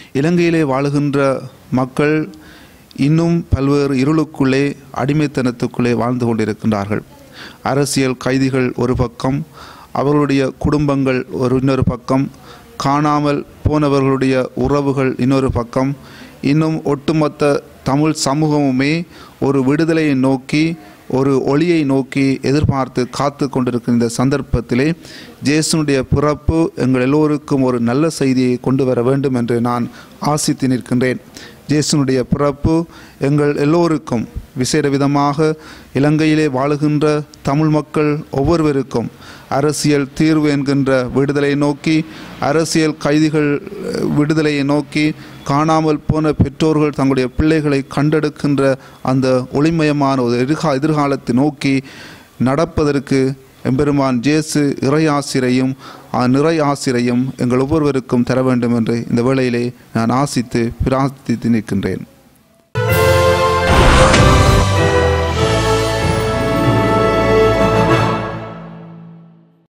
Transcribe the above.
இலங்கையிலே வாழுகின்ற மக்கள் இன்னும் பல்வேறு இருளுக்குள்ளே அடிமைத்தனத்துக்குள்ளே வாழ்ந்து கொண்டிருக்கின்றார்கள் அரசியல் கைதிகள் ஒரு பக்கம் அவர்களுடைய குடும்பங்கள் ஒரு இன்னொரு பக்கம் காணாமல் போனவர்களுடைய உறவுகள் இன்னொரு பக்கம் இன்னும் ஒட்டுமொத்த தமிழ் சமூகமுமே ஒரு விடுதலையை நோக்கி ஒரு ஒளியை நோக்கி எதிர்பார்த்து காத்து கொண்டிருக்கிற இந்த சந்தர்ப்பத்திலே ஜேசுனுடைய பிறப்பு எங்கள் எல்லோருக்கும் ஒரு நல்ல செய்தியை கொண்டு வர வேண்டும் என்று நான் ஆசித்து நிற்கின்றேன் ஜேசுனுடைய பிறப்பு எங்கள் எல்லோருக்கும் விசேட விதமாக இலங்கையிலே வாழுகின்ற தமிழ் மக்கள் ஒவ்வொருவருக்கும் அரசியல் தீர்வு என்கின்ற விடுதலை நோக்கி அரசியல் கைதிகள் அஹ், விடுதலையை நோக்கி காணாமல் போன பெற்றோர்கள் தங்களுடைய பிள்ளைகளை கண்டெடுக்கின்ற அந்த ஒளிமயமான ஒரு எதிர்கா எதிர்காலத்தை நோக்கி நடப்பதற்கு எம்பெருமான் ஜேசு இறையாசிரையும் நிறை ஆசிரையும் எங்கள் ஒவ்வொருவருக்கும் தர வேண்டும் என்று இந்த வேளையிலே நான் ஆசித்து பிரார்த்தித்து நிற்கின்றேன்